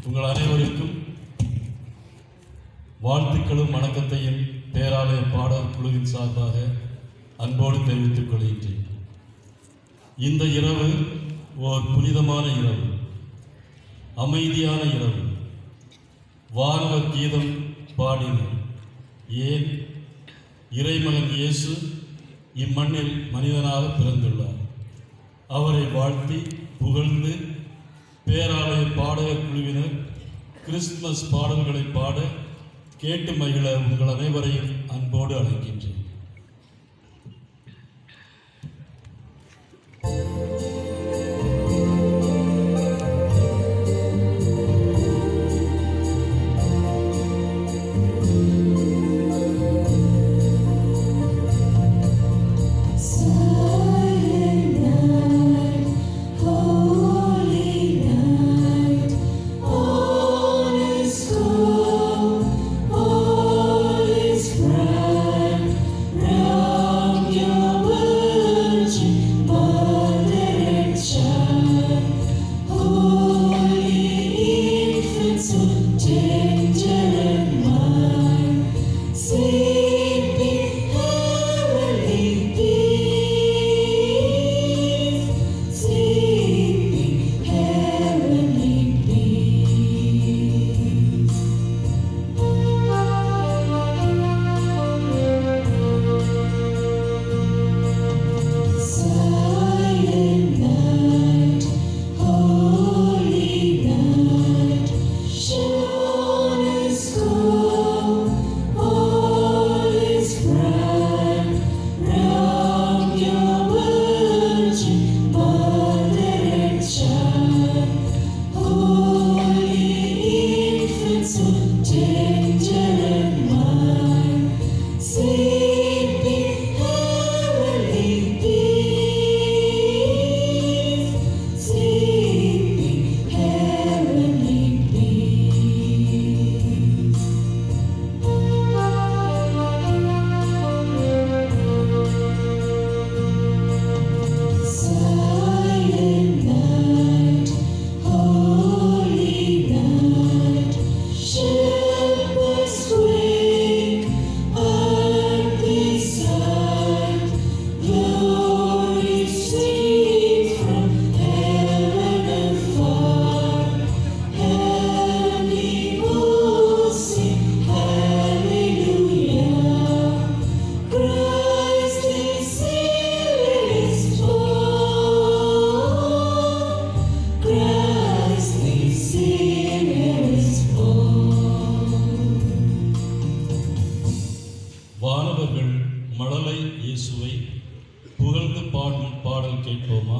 உங்கள் அனைவருக்கும் வாழ்த்துக்களும் வணக்கத்தையும் பேராலய பாடல் குழுவின் சார்பாக அன்போடு தெரிவித்துக் கொள்கின்றேன் இந்த இரவு ஓர் புனிதமான இரவு அமைதியான இரவு வானவ கீதம் பாடினர் ஏன் இறைமகன் இயேசு இம்மண்ணில் மனிதனாக பிறந்துள்ளார் அவரை வாழ்த்தி புகழ்ந்து பேராலய பாடகர் குழுவினர் கிறிஸ்துமஸ் பாடல்களை பாட கேட்டு மகிழ உங்கள் அனைவரையும் அன்போடு அழைக்கின்றேன் Silent night, holy night, all is calm, all is bright. Round your virgin mother and child, holy infant, so tender and mild. Sleeping heavenly peace, sleeping heavenly peace. Silent night, holy night, shone is calm, all is bright. Round your virgin mother and child, holy infant, so tender and mild. Sleeping heavenly peace, sleeping heavenly peace. Silent night, holy night, shepherds quake at the sight. Glory streams from heaven afar. Heavenly hosts sing hallelujah. Christ the Savior is born. Christ the Savior is born. வானவர்கள் மழலை இயேசுவை புகழ்ந்து பாடும் பாடல் கேட்போமா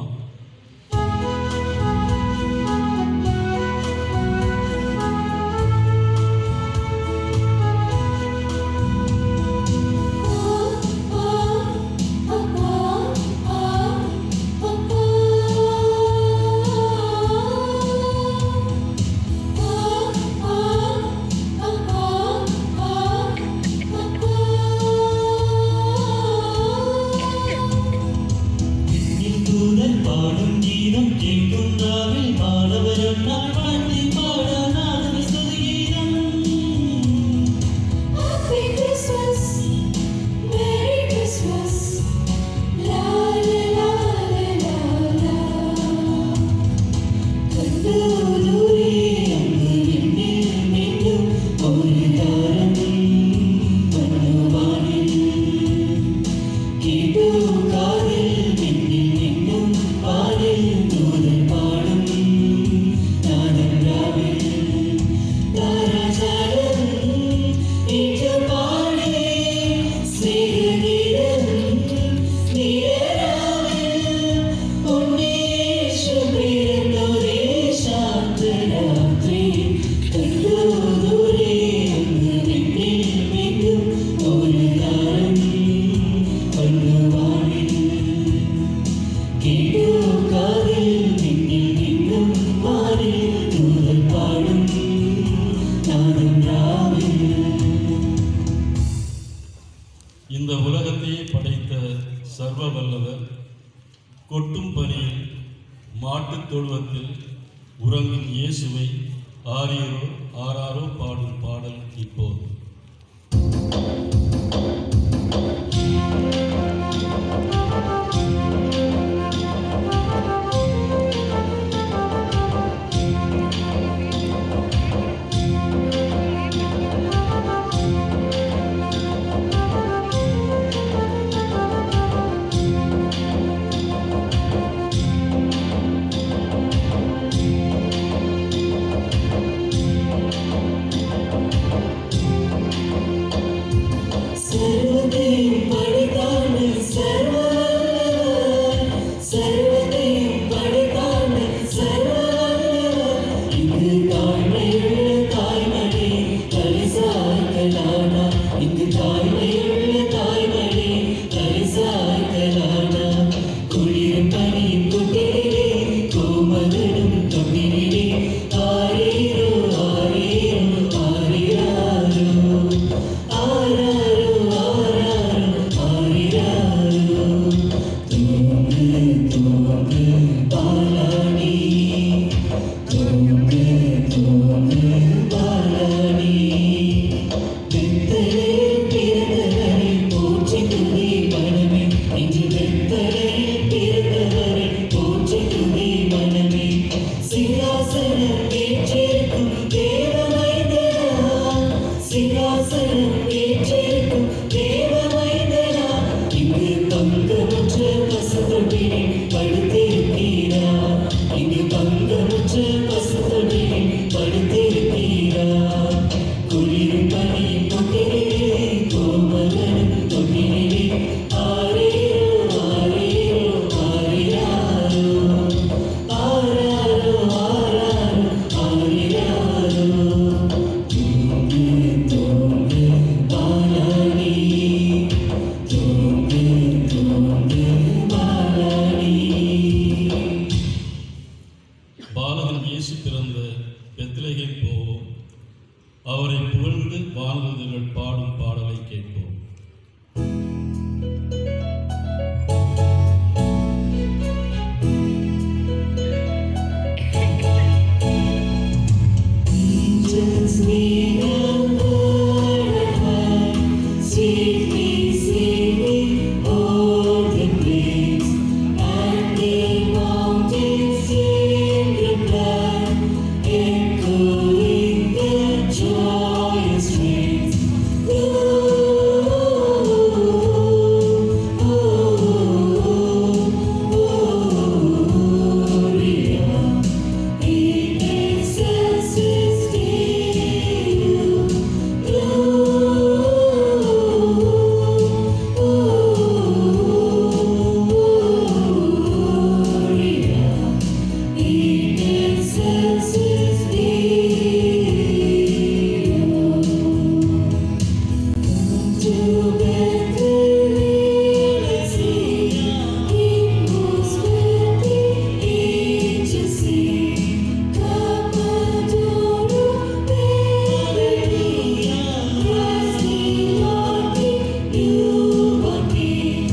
தூதன் பாடும் கீதம் கேட்கும் நாவில் மாணவர் நாள் வாழ்த்தி பாட நாதனை ஸ்துதிகீதம் Happy Christmas, Merry Christmas, la la la la la la. கண்டு தூரே அங்கு விண்ணில் மீண்டும் ஒரு தாரம் பண்ணுவானில் கேட்டு காதில் விண்ணில் மீண்டும் பாடில் தூதன் பாடும் நாதன் ராவில் தாராசாரம் இன்று பாடி சிறுநீரம் நீராவில் உன்னேஷு பிறந்தோரே சாந்த ராத்திரி கண்டோரே அங்கு விண்ணில் மீண்டும் ஒரு தாரம் பண்ணுவானில் கேடு காதில் விண்ணில் மீண்டும் வானில் தூதன் பாடும் நாதன் ராவில் இந்த உலகத்தையே படைத்த சர்வ வல்லவர் கொட்டும் பனியில் மாட்டுத் தொழுவத்தில் உறங்கும் இயேசுவை ஆரியரோ ஆறாரோ பாடும் பாடல் இப்போது சர்வதையும் படைத்தான சர்வவல்லவர் சர்வதையும் படைத்தான சர்வவல்லவர் இங்கு தாழ்மையுள்ள தாய்மணி தரிசாய்களானா இங்கு தாழ்மையுள்ள தாய்மணி தரிசாய்களானா குளிரும் பனியும் குட்டிலே கோமகனும் தொட்டிலே ஆரீரோ ஆரீரோ ஆரிராரோ ஆராரோ ஆராரோ ஆரிராரோ தூங்கு தூங்கு பாலாடி தூங்கு தூங்கு பாலாடி வெத்தலை பிறந்தவரை போற்றி துதி மனமே இன்று வெத்தலை பிறந்தவரை போற்றி துதி மனமே சிங்காசனம் ஏற்றிருக்கும் தேவமைந்தனா சிங்காசனம் ஏற்றிருக்கும் தேவமைந்தனா இங்கு பங்கமுற்ற பசுத்தொட்டில் படுத்திருக்கிறார் இங்கு பங்கமுற்ற பசுத்தொட்டில் படுத்திருக்கிறார் குளிரும் பனியும் தொட்டிலே கோமகனும் தொட்டிலே ஆரேரோ ஆரேரோ ஆரிராரோ ஆராரோ ஆராரோ ஆரிராரோ தூங்கு தூங்கு பாலாடி தூங்கு தூங்கு பாலாடி பாலகன் இயேசு பிறந்த பெத்லகேம் போவோம் அவரை புகழ்ந்து வானதூதர்கள் பாடும் பாடலை கேட்போம் Angels sing and glorify, sweetly singing o'er the plains, and the mountains in reply, echoing their joyous strains. Oh, oh, oh, Gloria. In excelsis Deo, Gloria. In excelsis Deo. To Bethlehem, let's sing, He was with the angels sing. Cappadocia, Galilee, Christ the Lord, you are King.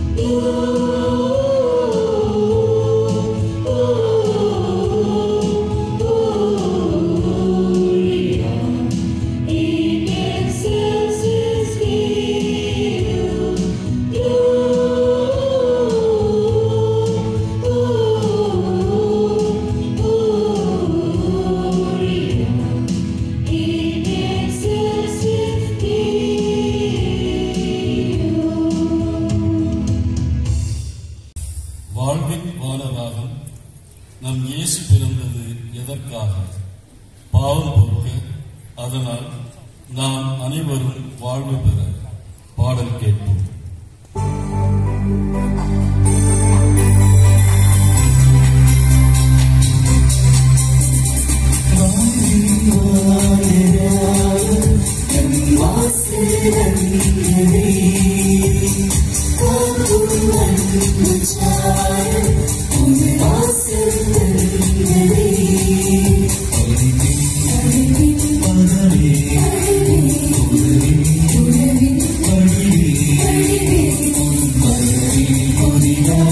Gloria. In excelsis Deo, Gloria. In excelsis Deo. வாழ்வின் வானராகம் நம் இயேசு பிறந்தது எதற்காக பாவம் பொறுக்க அதனால் நாம் அனைவரும் வாழ்வு பெற பாடல் கேட்போம் Gloria.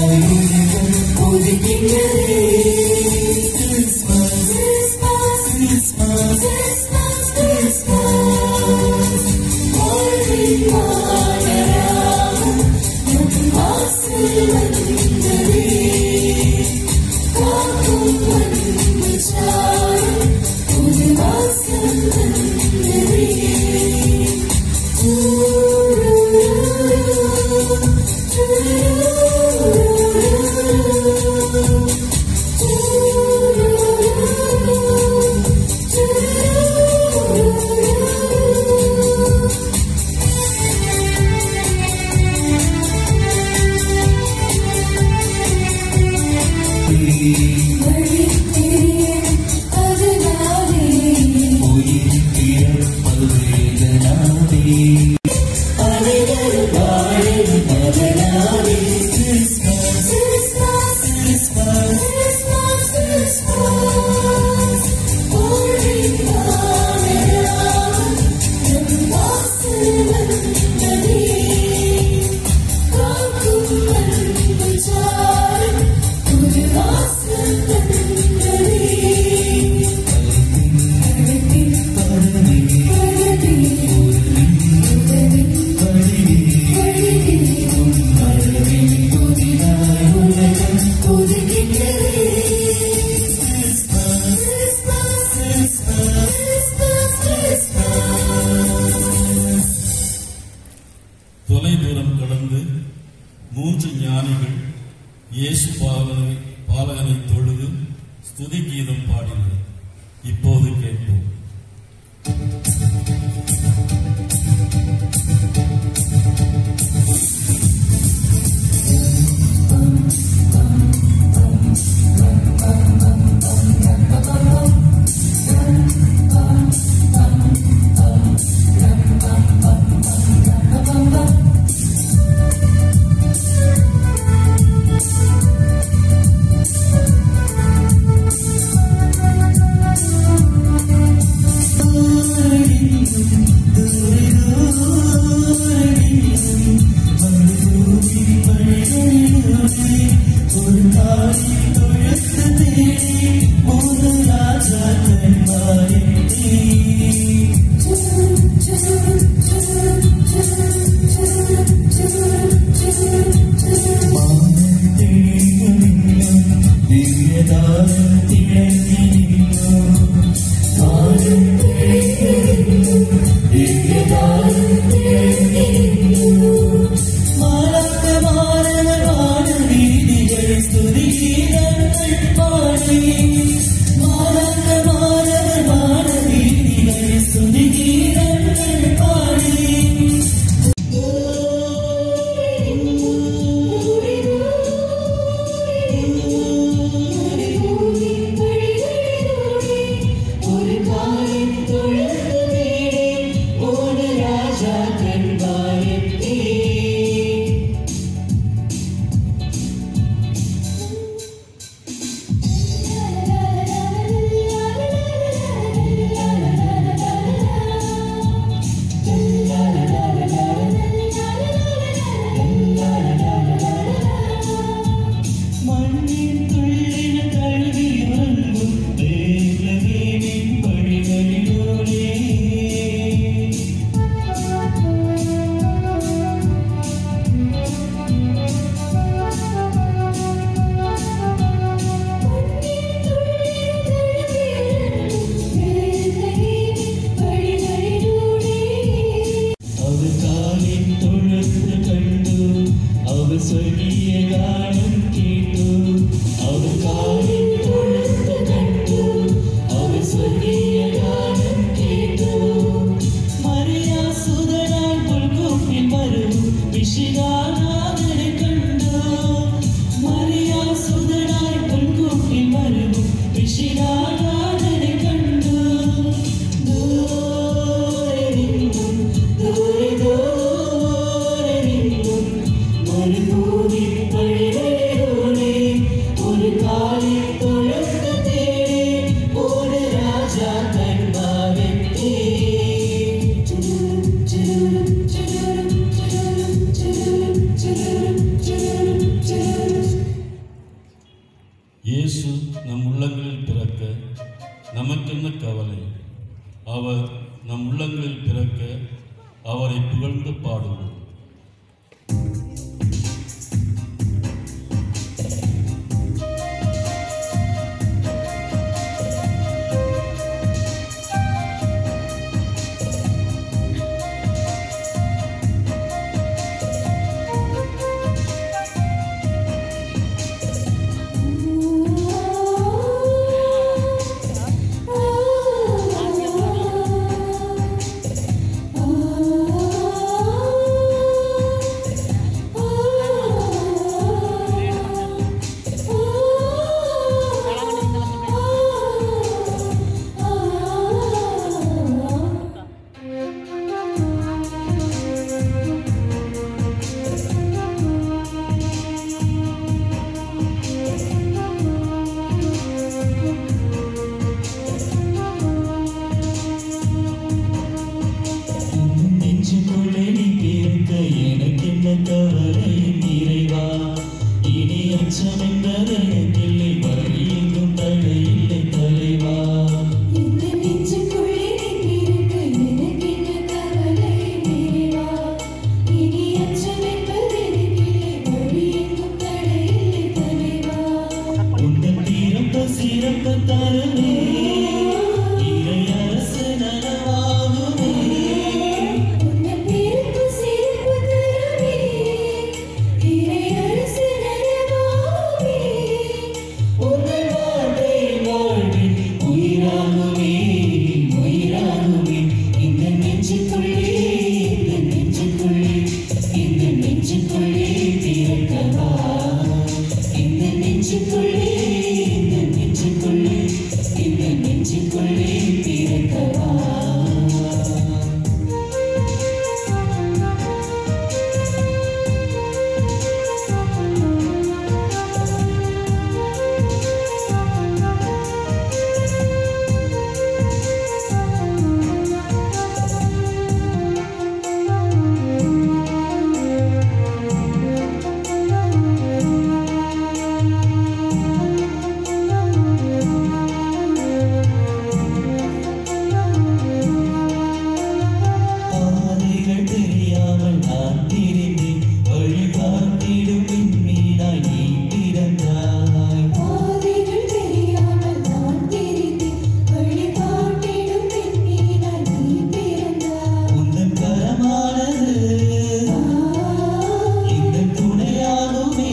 தொலைதூரம் கடந்து மூன்று ஞானிகள் இயேசு பாலகனை பாலகனை தொழுது ஸ்துதி கீதம் பாடினர் இப்போது கேட்போம் Thank அவர் நம் உள்ளங்களில் பிறக்க அவரை புகழ்ந்து பாடுவோம் நெஞ்சுக்குள்ளே நீ இருக்க எனக்கு என்ன கவலை இறைவா இனி அச்சம் என்பது எனக்கில்லை வழி எங்கும் தடை இல்லை தலைவா இந்த நெஞ்சுக்குள்ளே நீ இருக்க எனக்கு என்ன கவலை இறைவா இனி அச்சம் என்பது எனக்கில்லை வழி எங்கும் தடை இல்லை தலைவா உந்தன் தீரம்ப சீரம்ப தருமே இறை அரசு நனவாகுமே உன்னை பிறப்பு சிறப்பு தருமே இறை அரசு நனவாகுமே உங்கள் வார்த்தை வாழ்வின் உயிராகுமே உயிராகுமே இந்த நெஞ்சுக்குள்ளே இந்த நெஞ்சுக்குள்ளே இந்த நெஞ்சுக்குள்ளே பிறக்கவா இந்த நெஞ்சுக்குள்ளே இந்த நெஞ்சுக்குள்ளே இந்த நெஞ்சுக்குள்ளே பிறக்கவா பாதைகள் தெரியாமல் நான் திரிந்தேன் வழி பார்த்திடும் விண்மீனாய் நீ பிறந்தாய் பாதைகள் தெரியாமல் நான் தெரிந்தேன் வழி காட்டிடும் பெண்ணீனாய் நீ பிறந்தாய் உந்தன் கரமானது இந்த துணையாகுமே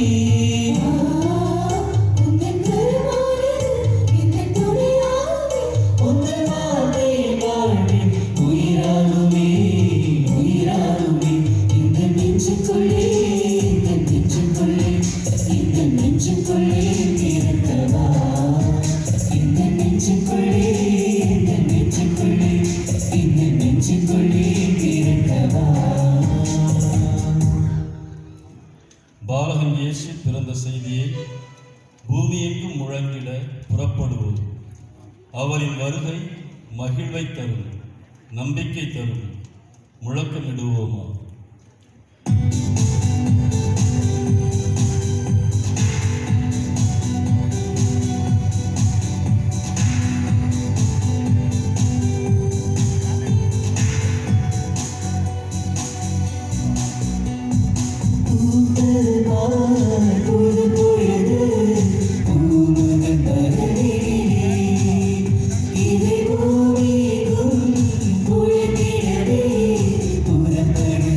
உந்தன் கருமானது எந்தன் துணையாகுமே உந்தன் வார்த்தை வாழ்வின் உயிராகுமே உயிராகுமே இந்த நெஞ்சுக்குள்ளே இந்த நெஞ்சுக்குள்ளே இந்த நெஞ்சுக்குள்ளே பிறக்கவா இந்த நெஞ்சுக்குள்ளே இந்த நெஞ்சுக்குள்ளே இந்த நெஞ்சுக்குள்ளே பிறக்கவா பாலகன் இயேசு பிறந்த செய்தியை பூமியெங்கும் முழங்கிட புறப்படுவோம் அவரின் வருகை மகிழ்வை தரும் நம்பிக்கை தரும் முழக்கமிடுவோமா புது பொழுது பூமுகன் தரணிலே இதை பூமியெங்கும் பொழுதிடவே புறப்படுவோம்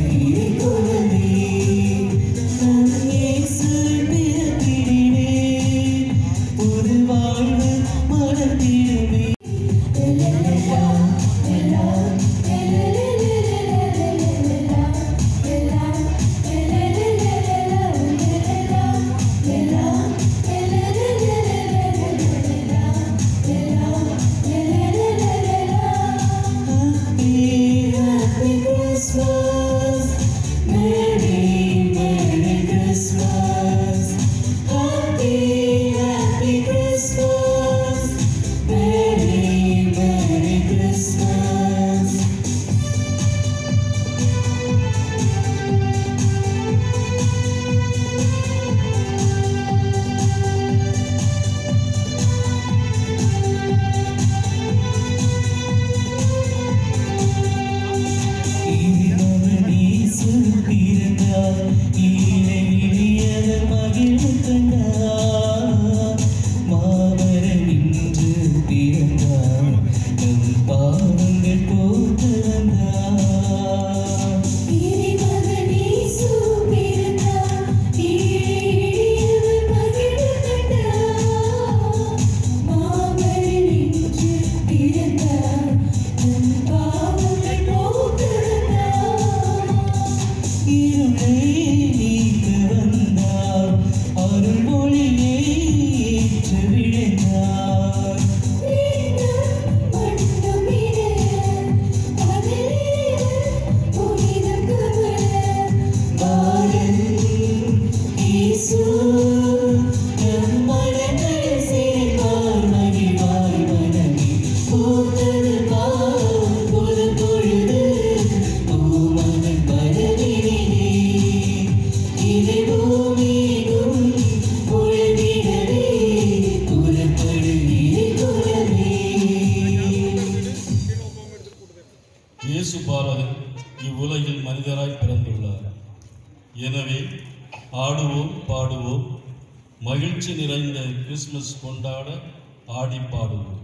இயேசு பாலகன் இவ்வுலகில் மனிதராய் பிறந்துள்ளார் எனவே ஆடுவோம் பாடுவோம் மகிழ்ச்சி நிறைந்த கிறிஸ்மஸ் கொண்டாட ஆடி பாடுவோம்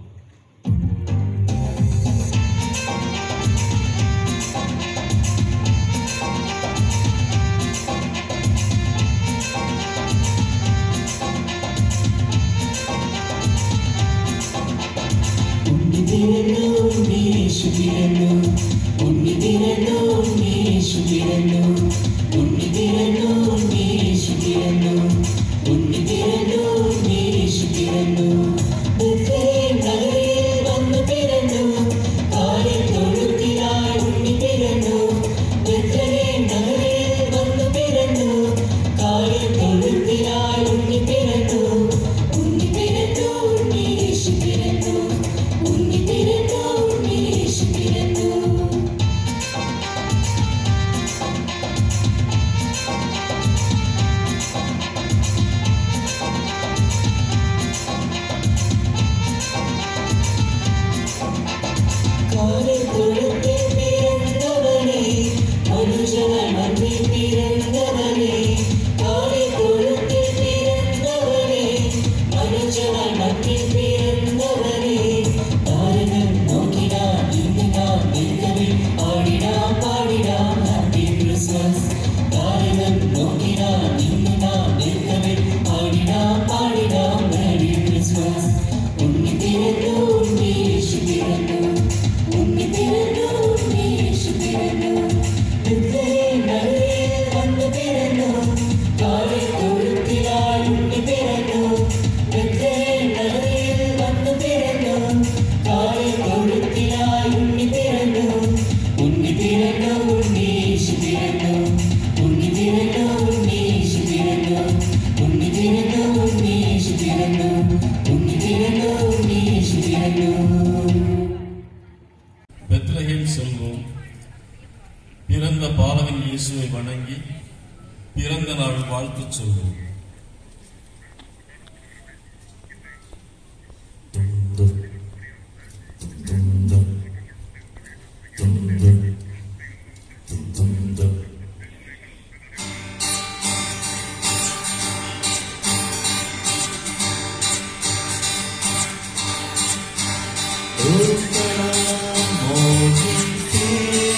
உன்னி திரண்டு உன்னி இயேசு பிறந்து உன்னி திரண்டு உன்னி இயேசு பிறந்து உன்னி திரண்டு உன்னி இயேசு பிறந்து உன்னி திரண்டு உன்னி இயேசு பிறந்து பெத்லகேம் நகரில் வந்து பிறந்து காலை தொழுத்தினாய் உன்னி பிறந்து பெத்லகேம் நகரில் வந்து பிறந்து காலை தொழுத்தினாய் உன்னி பிறந்து உன்னி பிறந்து உன்னி இயேசு பிறந்து உன்னி பிறந்து உன்னி இயேசு பிறந்து காலை தொழுத்தில் பிறந்தவனே மனுஷனாய் மண்ணில் பிறந்தவனே காலை தொழுத்தில் பிறந்தவனே மனுஷனாய் மண்ணில் பிறந்தவனே தாரகன் நோக்கினான் இங்கு நான் நிற்கவே ஆடினான் பாடினான் ஹாப்பி கிறிஸ்மஸ் தாரகன் நோக்கினான் இங்கு நான் நிற்கவே ஆடினான் பாடினான் மேரி கிறிஸ்மஸ் உன்னி பிறந்து உன்னி இயேசு பிறந்து உன்னி பிறந்து உன்னி இயேசு பிறந்து பெத்லகேம் நகரில் வந்து பிறந்து காலை தொழுத்தினாய் உன்னி பிறந்து பெத்லகேம் நகரில் வந்து பிறந்து காலை தொழுத்தினாய் உன்னி பிறந்து உன்னி பிறந்து உன்னி இயேசு பிறந்து உன்னி பிறந்து உன்னி இயேசு பிறந்து உன்னி பிறந்து உன்னி இயேசு பிறந்து உன்னி பிறந்து உன்னி இயேசு பிறந்து பெத்லகேம் செல்வோம் பிறந்த பாலகன் இயேசுவை வணங்கி பிறந்த நாள் வாழ்த்துச் சொல்வோம்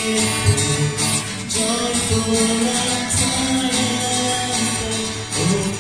Joyful and silent,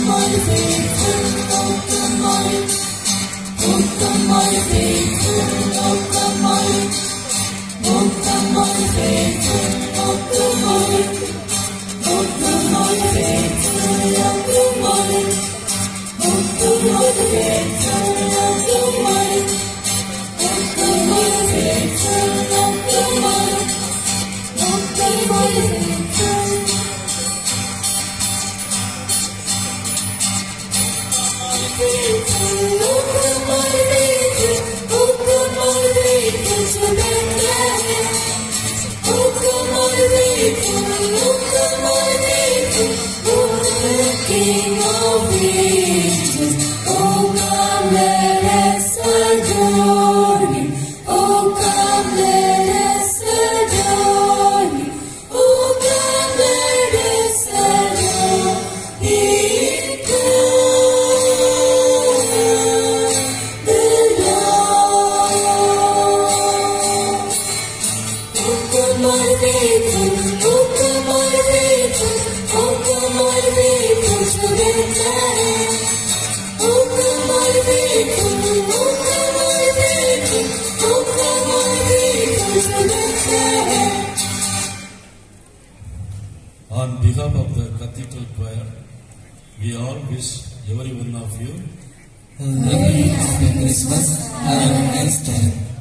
On behalf of the Cathedral Choir, we all wish every one of you Merry Christmas. Have a nice time.